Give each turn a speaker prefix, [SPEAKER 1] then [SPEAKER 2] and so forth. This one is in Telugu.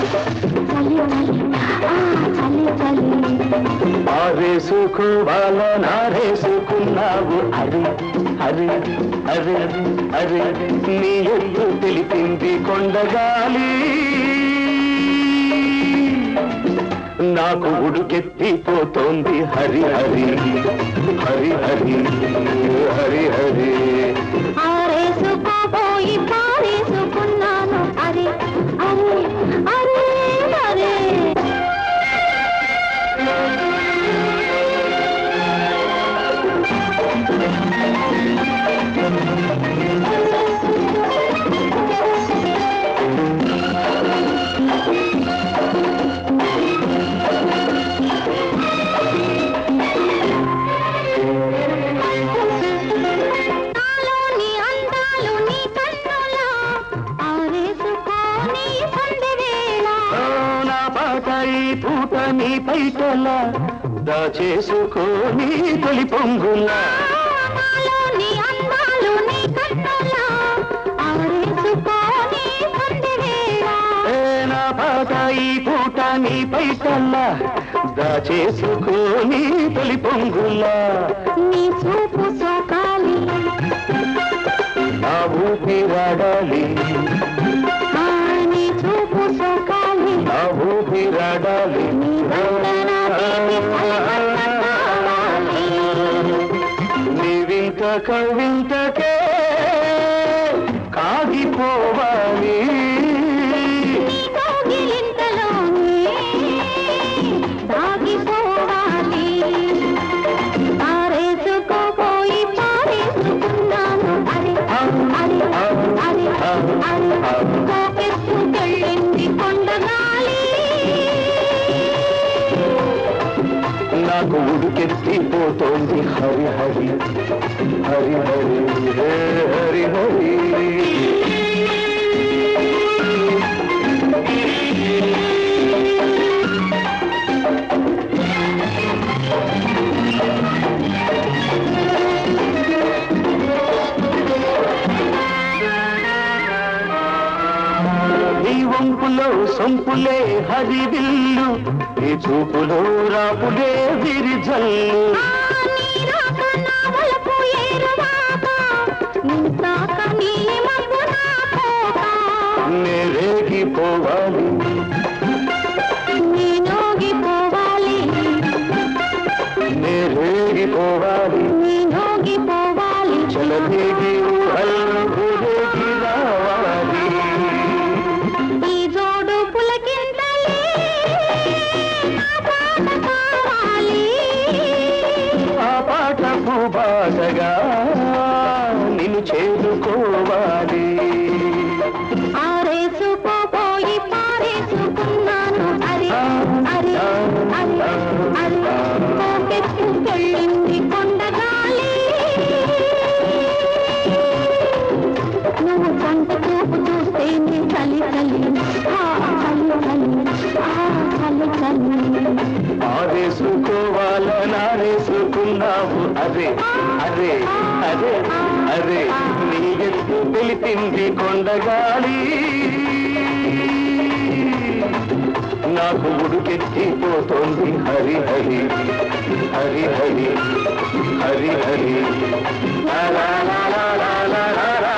[SPEAKER 1] చలి చలి ఆ చలి చలి
[SPEAKER 2] ఆరేసుకోవాలనారేసుకున్నావు అరే అరే అరే అరే నీ ఎత్తు తెలిపింది కొండగాలి నాకు ఉడుకెత్తిపోతోంది హరి హరి హరి హరి హరి హరి
[SPEAKER 1] ఆరేసుకోపోయి పారేసుకున్నాను అరే అరే అరే అరే నాలోని అందాలు నీ కన్నులా ఆరేసుకోని సందె వేళ
[SPEAKER 2] ఓ నా పాట ఈ పూట నీ పైటల దాచేసుకోని తొలి పొంగులా
[SPEAKER 1] నాలోని అందాలు నీ కన్నులా ఆరేసుకోని సందె వేళ
[SPEAKER 2] ఏ నా పాట ఈ పూట నీ పైటల దాచేసుకోని తొలి పొంగులా
[SPEAKER 1] నీ చూపు సోకాలి
[SPEAKER 2] నా ఊపిరాడాలి
[SPEAKER 1] ఆ నీ చూపు సోకాలి
[SPEAKER 2] నా ఊపిరాడాలి
[SPEAKER 1] నీ వందన తీపి కలగంట కావాలి.
[SPEAKER 2] నీ వింత కవింతకే కాగిపోవాలి
[SPEAKER 1] నీ కౌగిలింతలోనే దాగిపోవాలి. ఆరేసుకోపోయి పారేసుకున్నాను. అరే, అరే, అరే, అరే, కోకెత్తుకెళ్ళింది కొండగాలి.
[SPEAKER 2] నాకు ఉడికెత్తిపోతోంది హరి హరి హరి హరి హే హరి హరి నీ వంపులో సొంపులే హరివిల్లు నీ చూపులో రాపులే విరిజల్లు
[SPEAKER 1] ఆ నీరాక నా వలపు ఏరువాక, నింతాక నీ మబ్బు నా కోక.
[SPEAKER 2] నేరేగిపోవాలి
[SPEAKER 1] నేనోగిపోవాలి
[SPEAKER 2] నేరేగిపోవాలి
[SPEAKER 1] నేనోగిపోవాలి
[SPEAKER 2] చలదేగి ఊహల్లోకి రావాలి
[SPEAKER 1] ఈ జోడు పులకింతలే నా పాట కావాలి
[SPEAKER 2] ఆ పాటకు బాటగా నిన్ను చేరుకోవాలి
[SPEAKER 1] ఆరేసుకోపోయి పారేసుకున్నాను అరే అరే అరే అరే పోకెత్తుకెళ్ళింది కొండగాలి నువ్వు కంట చూపు చూస్తేనే చలి చలి ఆ చలి చలి ఆ చలి చలి
[SPEAKER 2] ఆరేసుకోవాలనారేసుకున్నావు అరే అరే అరే అరే నీ ఎత్తు తెలిపింది కొండగాలి నాకు ఉడుకెత్తిపోతోంది హరి హరి హరి హరి హరి హరి లా లా లా లా లా లా లా